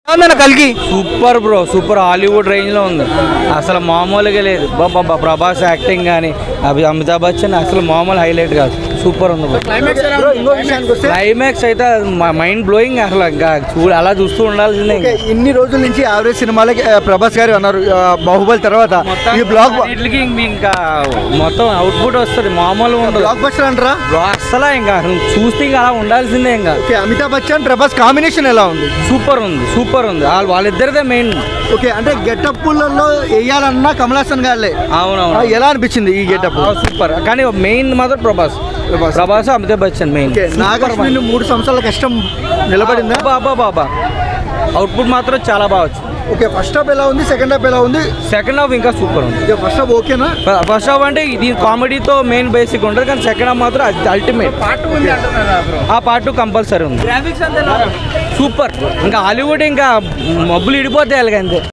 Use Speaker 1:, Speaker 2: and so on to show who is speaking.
Speaker 1: ఉందన్న కలిగి
Speaker 2: super bro super Hollywood range లో ఉంది అసలు మామూలుగా లేదు బాబా ప్రభాస్ యాక్టింగ్ కానీ అభి అమితాబ్ బచ్చన్ అసలు మామూలు హైలైట్ కాదు సూపర్ ఉంది bro.
Speaker 1: బ్రో ఇంకో విషయానికి వస్తే
Speaker 2: క్లైమాక్స్ అయితే మైండ్ బ్లోయింగ్ అసలు ఇంకా చూడ అలా చూస్తూ ఉండాల్సిందే
Speaker 1: ఓకే,
Speaker 2: ఇంకా.
Speaker 1: ఇన్ని రోజుల నుంచి యావరేజ్ సినిమాలకి ఆ, ప్రభాస్ గారు అన్నారు ఆ, బాహుబలి తర్వాత ఈ బ్లాక్
Speaker 2: వీటికి ఇంకా మొత్తం అవుట్పుట్ వస్తుంది మామూలుగా ఉండదు
Speaker 1: బ్లాక్ బస్టర్ అంటారా
Speaker 2: Bro, అస్సలు ఇంకా అసలు చూస్తే ఇంకా అలా ఉండాల్సిందే ఇంకా
Speaker 1: ఓకే అమితాబ్ బచ్చన్ ప్రభాస్ కాంబినేషన్ ఎలా ఉంది
Speaker 2: సూపర్ ఉంది సూపర్ ఉంది వాళ్ళు వాళ్ళిద్దరిదే మెయిన్
Speaker 1: ఓకే అంటే గెటప్లలో వేయాలన్నా కమల్ హాసన్ గారులే ఆ,
Speaker 2: అవునవును
Speaker 1: ఎలా అనిపించింది ఈ గెటప్
Speaker 2: సూపర్ కానీ మెయిన్ మాత్రం ప్రభాస్
Speaker 1: ప్రభాస్.
Speaker 2: ప్రభాస్ అమితాబ్ బచ్చన్ మెయిన్
Speaker 1: ఓకే నాగార్జున మూడు సంవత్సరాల కష్టం నిలబడిందా
Speaker 2: బాబా బాబా అవుట్పుట్ మాత్రం చాలా బాగా వచ్చింది
Speaker 1: ఓకే ఫస్ట్ హాఫ్ ఎలా ఉంది సెకండ్ హాఫ్ ఎలా ఉంది
Speaker 2: సెకండ్ హాఫ్ ఇంకా సూపర్ ఉంది
Speaker 1: ఓకే ఫస్ట్ హాఫ్ ఓకేనా
Speaker 2: ఫస్ట్ హాఫ్ అంటే ఇది కామెడీతో మెయిన్ బేసిక్ ఉంటుంది కానీ సెకండ్ హాఫ్ మాత్రం అల్టిమేట్ ఆ పార్ట్ టూ కంపల్సరీ ఉంది సూపర్ ఇంకా హాలీవుడ్ ఇంకా మబ్బులు ఇడిపోతాయి అలాగంతే